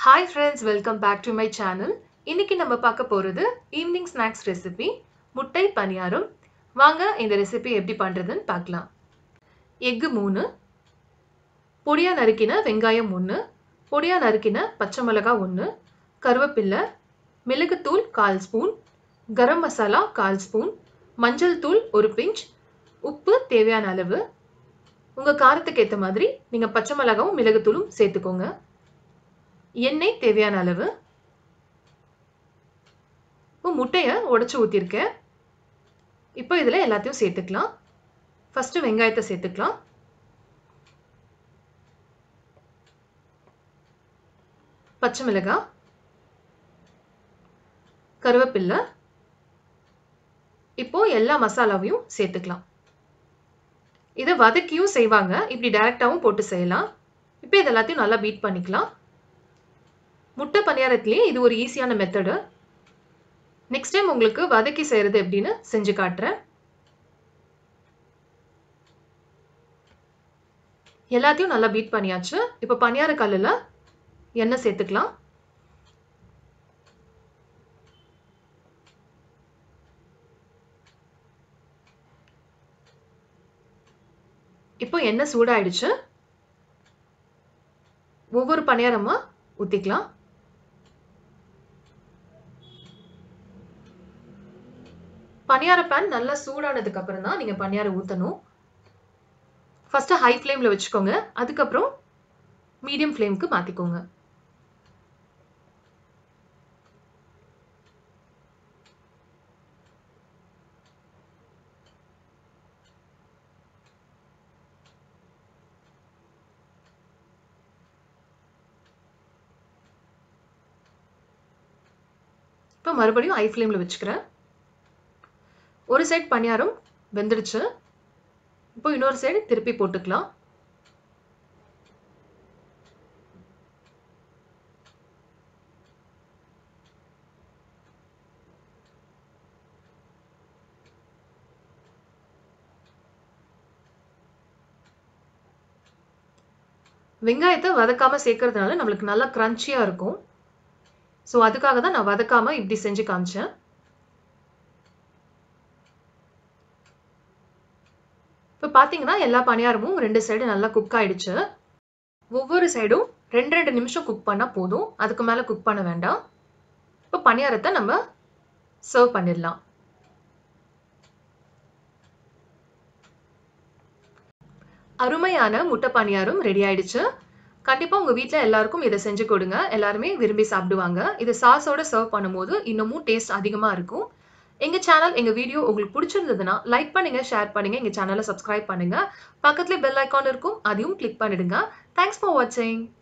hi friends welcome back to my channel இன்னைக்கு நம்ம பார்க்க போகிறது ஈவினிங் ஸ்நாக்ஸ் ரெசிபி முட்டை பணியாரம் வாங்க இந்த ரெசிபி எப்படி பண்ணுறதுன்னு பார்க்கலாம் எக்கு மூணு பொடியாக நறுக்கின வெங்காயம் ஒன்று பொடியாக நறுக்கின பச்சை மிளகாய் ஒன்று கருவேப்பில்லை மிளகுத்தூள் கால் ஸ்பூன் கரம் மசாலா கால் ஸ்பூன் மஞ்சள் தூள் ஒரு பிஞ்ச் உப்பு தேவையான அளவு உங்கள் காரத்துக்கு ஏற்ற மாதிரி நீங்கள் பச்சை மிளகாவும் மிளகுத்தூளும் சேர்த்துக்கோங்க எண்ணெய் தேவையான அளவு இப்போ முட்டையை உடச்சி ஊற்றிருக்கேன் இப்போ இதில் எல்லாத்தையும் சேர்த்துக்கலாம் ஃபஸ்ட்டு வெங்காயத்தை சேர்த்துக்கலாம் பச்சை மிளகாய் கருவேப்பில்லை இப்போ எல்லா மசாலாவையும் சேர்த்துக்கலாம் இதை வதக்கியும் செய்வாங்க இப்படி டைரெக்டாகவும் போட்டு செய்யலாம் இப்போ இது எல்லாத்தையும் நல்லா பீட் பண்ணிக்கலாம் முட்டை பணியாரத்துலேயே இது ஒரு ஈஸியான மெத்தடு நெக்ஸ்ட் டைம் உங்களுக்கு வதக்கி செய்கிறது எப்படின்னு செஞ்சு காட்டுறேன் எல்லாத்தையும் நல்லா பீட் பண்ணியாச்சு இப்போ பணியார கல்லில் எண்ணெய் சேர்த்துக்கலாம் இப்போ எண்ணெய் சூடாயிடுச்சு ஒவ்வொரு பணியாரமா ஊற்றிக்கலாம் பணியார பேன் நல்லா சூடானதுக்கு அப்புறம் தான் நீங்கள் பணியாரம் ஊற்றணும் ஃபஸ்ட்டு ஹை ஃப்ளேமில் வச்சுக்கோங்க அதுக்கப்புறம் மீடியம் ஃப்ளேமுக்கு மாற்றிக்கோங்க இப்போ மறுபடியும் ஹை ஃப்ளேமில் வச்சுக்கிறேன் ஒரு சைட் பணியாரம் வெந்துடுச்சு இப்போ இன்னொரு சைடு திருப்பி போட்டுக்கலாம் வெங்காயத்தை வதக்காம சேர்க்கறதுனால நம்மளுக்கு நல்லா கிரன்ச்சியாக இருக்கும் ஸோ அதுக்காக தான் நான் வதக்காம இப்படி செஞ்சு காமிச்சேன் இப்போ பார்த்தீங்கன்னா எல்லா பணியாரமும் ரெண்டு சைடு நல்லா குக் ஆயிடுச்சு ஒவ்வொரு சைடும் ரெண்டு ரெண்டு நிமிஷம் குக் பண்ணால் போதும் அதுக்கு மேலே குக் பண்ண வேண்டாம் இப்போ பணியாரத்தை நம்ம சர்வ் பண்ணிடலாம் அருமையான முட்டை பணியாரம் ரெடி ஆயிடுச்சு கண்டிப்பாக உங்கள் வீட்டில் எல்லாருக்கும் இதை செஞ்சு கொடுங்க எல்லாருமே விரும்பி சாப்பிடுவாங்க இதை சாஸோட சர்வ் பண்ணும்போது இன்னமும் டேஸ்ட் அதிகமாக இருக்கும் எங்கள் சேனல் எங்கள் வீடியோ உங்களுக்கு பிடிச்சிருந்ததுன்னா லைக் பண்ணுங்க ஷேர் பண்ணுங்க எங்கள் சேனலை சப்ஸ்கிரைப் பண்ணுங்க பக்கத்துல பெல் ஐக்கான் இருக்கும் அதையும் கிளிக் பண்ணிடுங்க தேங்க்ஸ் ஃபார் வாட்சிங்